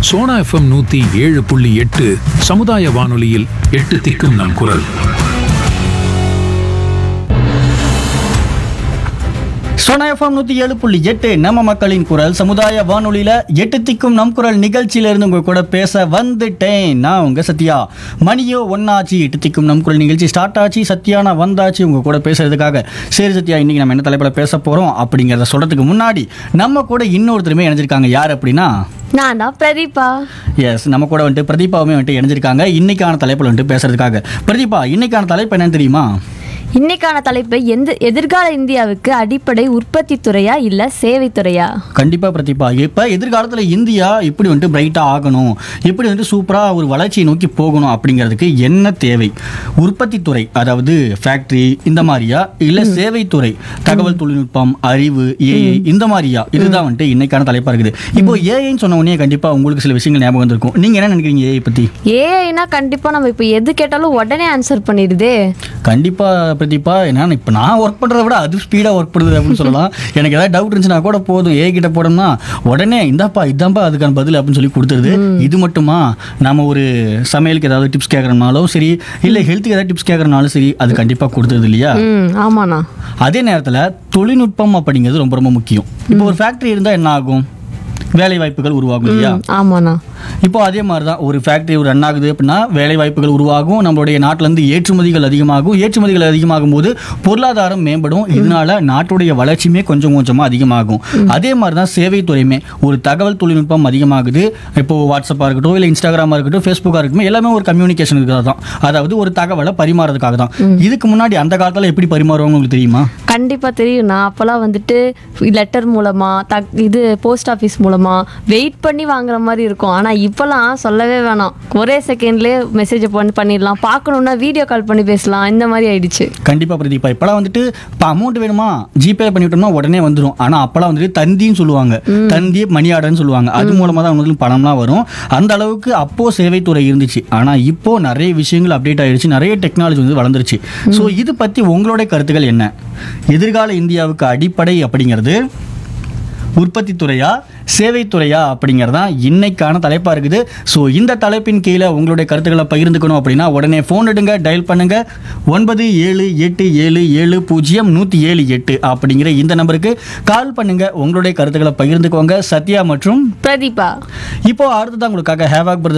Sona FM நூத்தி ஏழு புள்ளி எட்டு சமுதாய வானொலியில் எட்டு திக்கும் நம் குரல் சோனா எஃப்எம் நூற்றி ஏழு புள்ளி எட்டு நம்ம மக்களின் குரல் சமுதாய வானொலியில் எட்டு திக்கும் நம் குரல் நிகழ்ச்சியிலிருந்து உங்க கூட பேச வந்துட்டேன் நான் உங்க சத்யா மணியோ ஒன்னாச்சு எட்டு திக்கும் நம் குரல் நிகழ்ச்சி ஸ்டார்ட் ஆச்சு சத்யா நான் வந்தாச்சு உங்க கூட பேசுறதுக்காக சரி சத்யா இன்னைக்கு நம்ம என்ன தலைப்பில் பேச போறோம் அப்படிங்கிறத சொல்றதுக்கு முன்னாடி நம்ம கூட இன்னொருத்தருமே இணைஞ்சிருக்காங்க யார் அப்படின்னா நான் தான் பிரதீபா எஸ் நம்ம கூட வந்துட்டு பிரதீபாவுமே வந்துட்டு இணைஞ்சிருக்காங்க இன்னைக்கான தலைப்பில் வந்துட்டு பேசுறதுக்காக பிரதீபா இன்னைக்கான தலைப்பு என்னன்னு தெரியுமா இன்னைக்கான தலைப்பு எந்த எதிர்கால இந்தியாவுக்கு அடிப்படை உற்பத்தி துறையா இல்ல சேவை துறையா கண்டிப்பா பிரதீபா இப்ப எதிர்காலத்துல இந்தியா இப்படி வந்துட்டு பிரைட்டா ஆகணும் இப்படி வந்துட்டு சூப்பரா ஒரு வளர்ச்சியை நோக்கி போகணும் அப்படிங்கிறதுக்கு என்ன தேவை உற்பத்தி துறை அதாவது ஃபேக்டரி இந்த மாதிரியா இல்ல சேவை துறை தகவல் தொழில்நுட்பம் அறிவு ஏஐ இந்த மாதிரியா இதுதான் வந்துட்டு இன்னைக்கான தலைப்பா இருக்குது இப்போ ஏஐன்னு சொன்ன உடனே கண்டிப்பா உங்களுக்கு சில விஷயங்கள் ஞாபகம் வந்திருக்கும் நீங்க என்ன நினைக்கிறீங்க ஏஐ பத்தி ஏஐனா கண்டிப்பா நம்ம இப்ப எது கேட்டாலும் உடனே ஆன்சர் பண்ணிடுதே கண்டிப்பா பிரதீபா ஏன்னா இப்போ நான் ஒர்க் பண்ணுறத விட அது ஸ்பீடாக ஒர்க் பண்ணுது அப்படின்னு சொல்லலாம் எனக்கு ஏதாவது டவுட் இருந்துச்சுன்னா கூட போதும் ஏ கிட்ட போடணும்னா உடனே இந்தாப்பா இதான்ப்பா அதுக்கான பதில் அப்படின்னு சொல்லி கொடுத்துருது இது மட்டுமா நம்ம ஒரு சமையலுக்கு ஏதாவது டிப்ஸ் கேட்குறனாலும் சரி இல்லை ஹெல்த்துக்கு ஏதாவது டிப்ஸ் கேட்குறனாலும் சரி அது கண்டிப்பாக கொடுத்துருது இல்லையா ம் ஆமாண்ணா அதே நேரத்தில் தொழில்நுட்பம் அப்படிங்கிறது ரொம்ப ரொம்ப முக்கியம் இப்போ ஒரு ஃபேக்ட்ரி இருந்தால் என்ன ஆகும் வேலை வாய்ப்புகள் உருவாகும் இல்லையா ம், ஆமாண்ணா இப்போ அதே மாதிரி தான் ஒரு ஃபேக்ட்ரி ஒரு ரன் ஆகுது அப்படின்னா வேலை வாய்ப்புகள் உருவாகும் நம்மளுடைய நாட்டிலேருந்து ஏற்றுமதிகள் அதிகமாகும் ஏற்றுமதிகள் அதிகமாகும் போது பொருளாதாரம் மேம்படும் இதனால நாட்டுடைய வளர்ச்சியுமே கொஞ்சம் கொஞ்சமாக அதிகமாகும் அதே மாதிரி தான் சேவை துறையுமே ஒரு தகவல் தொழில்நுட்பம் அதிகமாகுது இப்போ வாட்ஸ்அப்பாக இருக்கட்டும் இல்லை இன்ஸ்டாகிராமாக இருக்கட்டும் ஃபேஸ்புக்காக இருக்கட்டும் எல்லாமே ஒரு கம்யூனிகேஷன் இருக்கிறது தான் அதாவது ஒரு தகவலை பரிமாறதுக்காக தான் இதுக்கு முன்னாடி அந்த காலத்தில் எப்படி பரிமாறுவாங்க உங்களுக்கு தெரியுமா கண்டிப்பா தெரியும்ண்ணா அப்போல்லாம் வந்துட்டு லெட்டர் மூலமா தக் இது போஸ்ட் ஆஃபீஸ் மூலமா வெயிட் பண்ணி வாங்குற மாதிரி இருக்கும் ஆனா இப்போல்லாம் சொல்லவே வேணாம் ஒரே செகண்ட்லேயே மெசேஜ் பண்ணி பண்ணிடலாம் பார்க்கணுன்னா வீடியோ கால் பண்ணி பேசலாம் இந்த மாதிரி ஆயிடுச்சு கண்டிப்பா பிரதீபா இப்பெல்லாம் வந்துட்டு இப்போ அமௌண்ட் வேணுமா ஜிபே பண்ணிவிட்டோம்னா உடனே வந்துடும் ஆனா அப்பெல்லாம் வந்துட்டு தந்தின்னு சொல்லுவாங்க தந்தி மணி ஆர்டர்னு சொல்லுவாங்க அது மூலமா தான் உங்களுக்கு பணம்லாம் வரும் அந்த அளவுக்கு அப்போ சேவைத்துறை இருந்துச்சு ஆனா இப்போ நிறைய விஷயங்கள் அப்டேட் ஆயிடுச்சு நிறைய டெக்னாலஜி வந்து வளர்ந்துருச்சு ஸோ இது பத்தி உங்களுடைய கருத்துக்கள் என்ன எதிர்கால இந்தியாவுக்கு அடிப்படை அப்படிங்கிறது உற்பத்தி துறையா சேவை துறையா அப்படிங்கிறதான் இன்னைக்கான தலைப்பாக இருக்குது ஸோ இந்த தலைப்பின் கீழே உங்களுடைய கருத்துக்களை பகிர்ந்துக்கணும் அப்படின்னா உடனே ஃபோன் எடுங்க டயல் பண்ணுங்க ஒன்பது ஏழு எட்டு ஏழு ஏழு பூஜ்ஜியம் நூற்றி ஏழு எட்டு அப்படிங்கிற இந்த நம்பருக்கு கால் பண்ணுங்க உங்களுடைய கருத்துக்களை பகிர்ந்துக்கோங்க சத்யா மற்றும் பிரதீபா இப்போ அடுத்ததான் உங்களுக்காக ஹேவாக் பிரதர்